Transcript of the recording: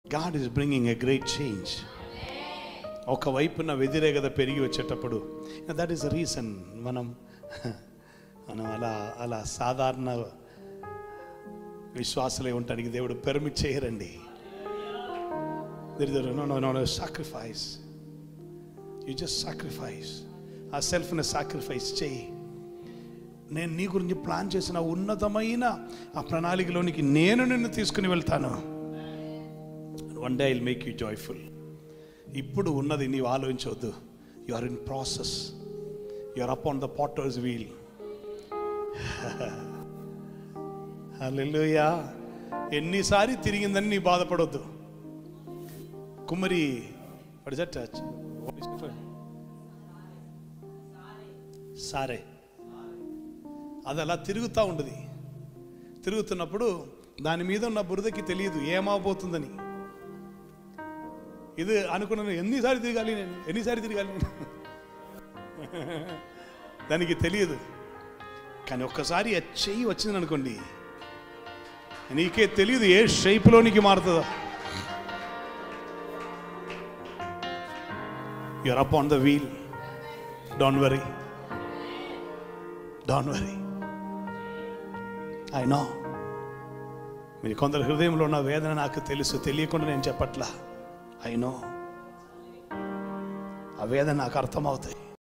God is bringing a great change ఒకవైపున వ్యతిరేకత పెరిగి వచ్చేటప్పుడు దట్ ఈస్ రీజన్ మనం మనం అలా అలా సాధారణ విశ్వాసులే ఉండటానికి దేవుడు పెర్మిట్ చేయరండి సాక్రిఫైస్ యు జస్ట్ సాక్రిఫైస్ ఆ సెల్ఫ్ని సాక్రిఫైస్ చేయి నేను నీ గురించి ప్లాన్ చేసిన ఉన్నతమైన ఆ ప్రణాళికలోనికి నేను నిన్ను తీసుకుని వెళ్తాను one day I'll make you joyful ఇప్పుడు ఉన్నది నీవు ఆలోచించవద్దు you are in process you are up on the potter's wheel hallelujah ఎన్నిసారి తిరిగిందని నీ బాధపడొద్దు కుమ్మరి what is that touch? What is it for? సారే అది అలా తిరుగుతూ ఉండదు తిరుగుతున్నప్పుడు దాని మీద ఉన్న బురదకి తెలియదు ఏమవబోతుందని ఇది అనుకున్నాను ఎన్నిసార్లు తిరగాలి నేను ఎన్నిసార్లు తిరగాలి నేను దానికి తెలియదు కానీ ఒక్కసారి ఆ చెయ్యి వచ్చింది అనుకోండి నీకే తెలియదు ఏ షేప్లోనికి మారుతుందో you are up on the wheel don't worry don't worry I know మీరు కొందరు హృదయంలో ఉన్న వేదన నాకు తెలుసు తెలియకుండా నేను చెప్పట్లా ఐ నో ఆ వేదన నాకు అర్థమవుతాయి